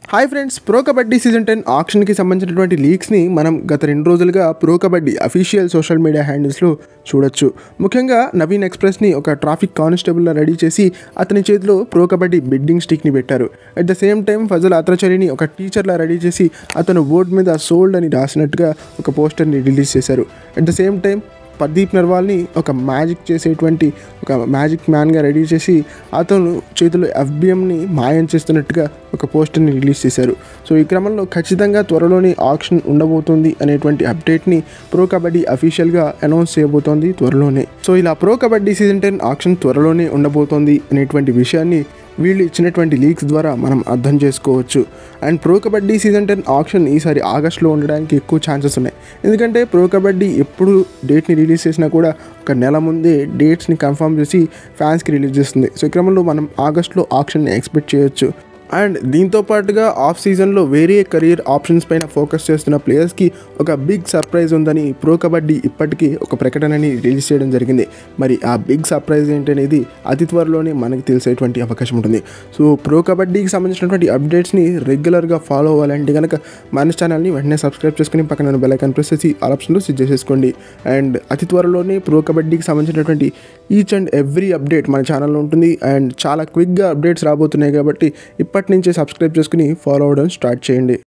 hi friends pro kabaddi season ten ఆక్షన్కి సంబంధించినటువంటి లీక్స్ని మనం గత రెండు రోజులుగా pro kabaddi official social media హ్యాండిల్స్లో చూడొచ్చు ముఖ్యంగా నవీన్ ఎక్స్ప్రెస్ని ఒక ట్రాఫిక్ కానిస్టేబుల్లా రెడీ చేసి అతని చేతిలో ప్రో కబడ్డీ బిడ్డింగ్ స్టిక్ని పెట్టారు at the same time Fazel అత్రచరిని ఒక టీచర్లా రెడీ చేసి అతను బోర్డు మీద సోల్డ్ అని రాసినట్టుగా ఒక పోస్టర్ని రిలీజ్ చేశారు at the same time Pradeep నర్వాల్ని ఒక మ్యాజిక్ చేసేటువంటి ఒక మ్యాజిక్ మ్యాన్గా రెడీ చేసి అతను చేతిలో ఎఫ్బిఎంని మాయం చేస్తున్నట్టుగా ఒక పోస్టర్ని రిలీజ్ చేశారు సో ఈ క్రమంలో ఖచ్చితంగా త్వరలోనే ఆప్షన్ ఉండబోతుంది అనేటువంటి అప్డేట్ని ప్రో కబడ్డీ అఫీషియల్గా అనౌన్స్ చేయబోతోంది త్వరలోనే సో ఇలా pro kabaddi season ten auction త్వరలోనే ఉండబోతోంది అనేటువంటి విషయాన్ని వీళ్ళు ఇచ్చినటువంటి లీక్స్ ద్వారా మనం అర్థం చేసుకోవచ్చు and pro kabaddi season ten auction ఈసారి ఆగస్ట్లో ఉండడానికి ఎక్కువ ఛాన్సెస్ ఉన్నాయి ఎందుకంటే ప్రో కబడ్డీ ఎప్పుడు డేట్ని రిలీజ్ చేసినా కూడా ఒక నెల ముందే డేట్స్ని కన్ఫర్మ్ చేసి ఫ్యాన్స్కి రిలీజ్ చేస్తుంది సో ఈ క్రమంలో మనం ఆగస్ట్లో ఆప్షన్ని ఎక్స్పెక్ట్ చేయొచ్చు అండ్ దీంతో పాటుగా ఆఫ్ సీజన్లో వేరే కెరీర్ ఆప్షన్స్ పైన ఫోకస్ చేస్తున్న ప్లేయర్స్కి ఒక బిగ్ సర్ప్రైజ్ ఉందని ప్రో కబడ్డీ ఇప్పటికీ ఒక ప్రకటనని రిలీజ్ చేయడం జరిగింది మరి ఆ బిగ్ సర్ప్రైజ్ ఏంటనేది అతి త్వరలోనే మనకి తెలిసేటువంటి అవకాశం ఉంటుంది సో ప్రో కబడ్డీకి సంబంధించినటువంటి అప్డేట్స్ని రెగ్యులర్గా ఫాలో అవ్వాలంటే కనుక మన ఛానల్ని వెంటనే సబ్స్క్రైబ్ చేసుకుని పక్కన బెల్ ఐకాన్ ప్రెస్ చేసి ఆల్ ఆప్షన్లో సెట్ చేసేసుకోండి అండ్ అతి త్వరలోనే ప్రో కబడ్డీకి సంబంధించినటువంటి ఈచ్ అండ్ ఎవ్రీ అప్డేట్ మన ఛానల్లో ఉంటుంది అండ్ చాలా క్విక్గా అప్డేట్స్ రాబోతున్నాయి కాబట్టి ఇప్పటి నుంచే సబ్స్క్రైబ్ చేసుకుని ఫాలో అవ్వడం స్టార్ట్ చేయండి